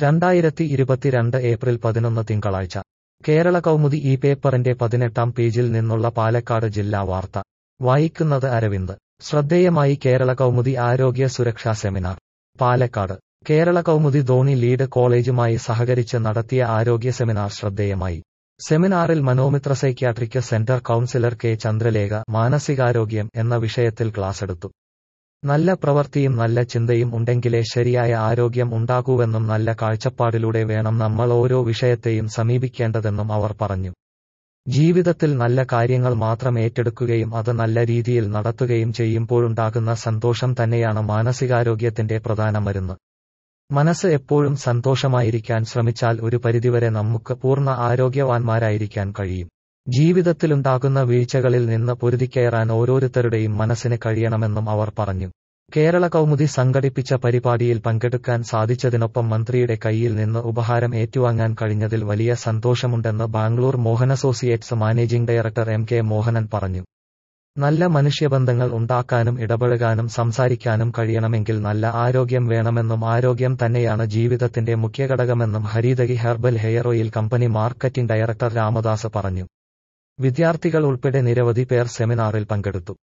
രണ്ടായിരത്തി ഇരുപത്തിരണ്ട് ഏപ്രിൽ പതിനൊന്ന് തിങ്കളാഴ്ച കേരള കൗമുദി ഈ പേപ്പറിന്റെ പതിനെട്ടാം പേജിൽ നിന്നുള്ള പാലക്കാട് ജില്ലാ വാർത്ത വായിക്കുന്നത് അരവിന്ദ് ശ്രദ്ധേയമായി കേരള കൗമുദി ആരോഗ്യ സുരക്ഷാ സെമിനാർ പാലക്കാട് കേരള കൗമുദി ധോണി ലീഡ് കോളേജുമായി സഹകരിച്ച് നടത്തിയ ആരോഗ്യ സെമിനാർ ശ്രദ്ധേയമായി സെമിനാറിൽ Manomitra psychiatric centre counsellor K Chandralekha മാനസികാരോഗ്യം എന്ന വിഷയത്തിൽ ക്ലാസെടുത്തു നല്ല പ്രവൃത്തിയും നല്ല ചിന്തയും ഉണ്ടെങ്കിലേ ശരിയായ ആരോഗ്യം ഉണ്ടാകൂവെന്നും നല്ല കാഴ്ചപ്പാടിലൂടെ വേണം നമ്മൾ ഓരോ വിഷയത്തെയും സമീപിക്കേണ്ടതെന്നും അവർ പറഞ്ഞു ജീവിതത്തിൽ നല്ല കാര്യങ്ങൾ മാത്രം ഏറ്റെടുക്കുകയും അത് നല്ല രീതിയിൽ നടത്തുകയും ചെയ്യുമ്പോഴുണ്ടാകുന്ന സന്തോഷം തന്നെയാണ് മാനസികാരോഗ്യത്തിന്റെ പ്രധാന മരുന്ന് മനസ്സ് എപ്പോഴും സന്തോഷമായിരിക്കാൻ ശ്രമിച്ചാൽ ഒരു പരിധിവരെ നമുക്ക് പൂർണ്ണ ആരോഗ്യവാന്മാരായിരിക്കാൻ കഴിയും ജീവിതത്തിലുണ്ടാകുന്ന വീഴ്ചകളിൽ നിന്ന് പൊരുതിക്കയറാൻ ഓരോരുത്തരുടെയും മനസ്സിന് കഴിയണമെന്നും അവർ പറഞ്ഞു കേരള കൗമുദി സംഘടിപ്പിച്ച പരിപാടിയിൽ പങ്കെടുക്കാൻ സാധിച്ചതിനൊപ്പം മന്ത്രിയുടെ കയ്യിൽ നിന്ന് ഉപഹാരം ഏറ്റുവാങ്ങാൻ കഴിഞ്ഞതിൽ വലിയ സന്തോഷമുണ്ടെന്ന് Bangalore Mohan associates managing director M K Mohanan പറഞ്ഞു നല്ല മനുഷ്യബന്ധങ്ങൾ ഉണ്ടാക്കാനും ഇടപഴകാനും സംസാരിക്കാനും കഴിയണമെങ്കിൽ നല്ല ആരോഗ്യം വേണമെന്നും ആരോഗ്യം തന്നെയാണ് ജീവിതത്തിന്റെ മുഖ്യഘടകമെന്നും Haritaki herbal hair oil company marketing director Ramadas പറഞ്ഞു വിദ്യാർത്ഥികൾ ഉൾപ്പെടെ നിരവധി പേർ സെമിനാറിൽ പങ്കെടുത്തു